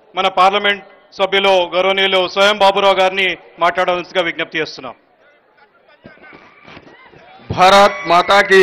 మన పార్లమెంట్ సభ్యులు గౌరవనీయులు స్వయం బాబురావు గారిని మాట్లాడవలసిగా విజ్ఞప్తి చేస్తున్నాం భారత్ మాతాకి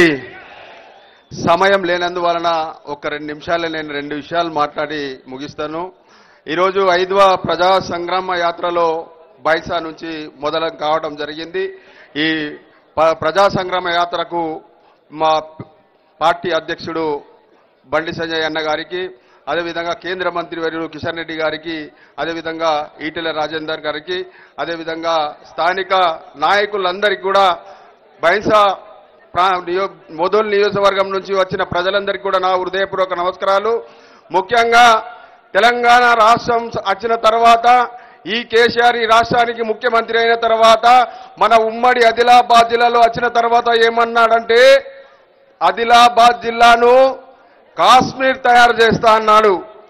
సమయం లేనందువలన ఒక రెండు నిమిషాలు నేను రెండు విషయాలు మాట్లాడి ముగిస్తాను ఈరోజు ఐదవ ప్రజా సంగ్రామ యాత్రలో బైసా నుంచి మొదలు కావడం జరిగింది ఈ ప- ప్రజా సంగ్రామ యాత్రకు మా పార్టీ అధ్యక్షుడు బండి సంజయ్ అన్న గారికి అదేవిధంగా కేంద్ర మంత్రి వర్యులు కిషన్ రెడ్డి గారికి అదేవిధంగా ఈటెల రాజేందర్ గారికి అదేవిధంగా స్థానిక నాయకులందరికీ కూడా బైన్సా ప్రా నియో మొదలు నియోజకవర్గం నుంచి వచ్చిన ప్రజలందరికీ కూడా నా హృదయపూర్వక నమస్కారాలు ముఖ్యంగా తెలంగాణ రాష్ట్రం వచ్చిన తర్వాత ఈ కేసీఆర్ ఈ రాష్ట్రానికి ముఖ్యమంత్రి అయిన తర్వాత మన ఉమ్మడి ఆదిలాబాద్ జిల్లాలో వచ్చిన తర్వాత ఏమన్నాడంటే ఆదిలాబాద్ జిల్లాను కాశ్మీర్ తయారు చేస్తా అన్నాడు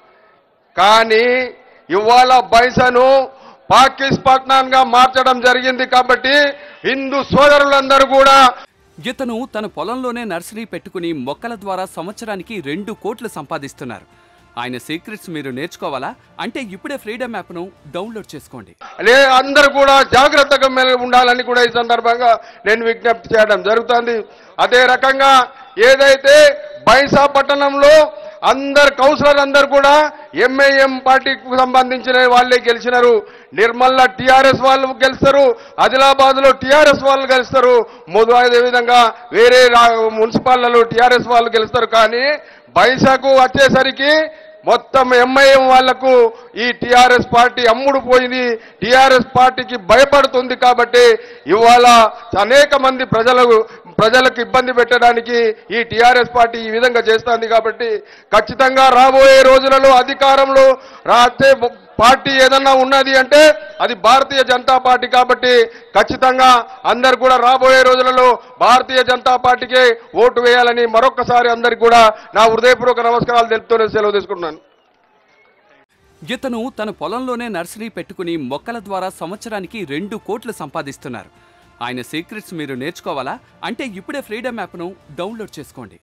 కానీ ఇవాళ బైసను పాకిస్తాన్ గా మార్చడం జరిగింది కాబట్టి హిందూ సోదరులందరూ కూడా ఇతను తన పొలంలోనే నర్సరీ పెట్టుకుని మొక్కల ద్వారా సంవత్సరానికి రెండు కోట్లు సంపాదిస్తున్నారు ఆయన సీక్రెట్స్ మీరు నేర్చుకోవాలా అంటే ఇప్పుడే ఫ్రీడమ్ యాప్ను డౌన్లోడ్ చేసుకోండి లే అందరూ కూడా జాగ్రత్తగా మెలిగి ఉండాలని కూడా ఈ సందర్భంగా నేను విజ్ఞప్తి చేయడం జరుగుతుంది అదే రకంగా ఏదైతే బైసా పట్టణంలో అందరు కౌన్సిలర్ అందరు కూడా ఎంఐఎం పార్టీకి సంబంధించిన వాళ్ళే గెలిచినారు నిర్మల్ల టిఆర్ఎస్ వాళ్ళు గెలుస్తారు ఆదిలాబాద్ లో టిఆర్ఎస్ వాళ్ళు గెలుస్తారు మొదలు అదే విధంగా వేరే రా- మున్సిపాల్లో టిఆర్ఎస్ వాళ్ళు గెలుస్తారు కానీ బైసాకు వచ్చేసరికి మొత్తం ఎంఐఎం వాళ్లకు ఈ టిఆర్ఎస్ పార్టీ అమ్ముడు పోయింది టిఆర్ఎస్ పార్టీకి భయపడుతుంది కాబట్టి ఇవాళ అనేక మంది ప్రజలకు ప్రజలకు ఇబ్బంది పెట్టడానికి ఈ టిఆర్ఎస్ పార్టీ ఈ విధంగా చేస్తుంది కాబట్టి ఖచ్చితంగా రాబోయే రోజులలో అధికారంలో రాసే పార్టీ ఏదన్నా ఉన్నది అంటే అది భారతీయ జనతా పార్టీ కాబట్టి ఖచ్చితంగా అందరు కూడా రాబోయే రోజులలో భారతీయ జనతా పార్టీకే ఓటు వేయాలని మరొక్కసారి అందరికి కూడా నా హృదయపూర్వక నమస్కారాలు తెలుపుతూనే సెలవు తీసుకుంటున్నాను ఇతను తన పొలంలోనే నర్సరీ పెట్టుకుని మొక్కల ద్వారా సంవత్సరానికి రెండు కోట్లు సంపాదిస్తున్నారు ఆయన సీక్రెట్స్ మీరు నేర్చుకోవాలా అంటే ఇప్పుడే ఫ్రీడమ్ యాప్ను డౌన్లోడ్ చేసుకోండి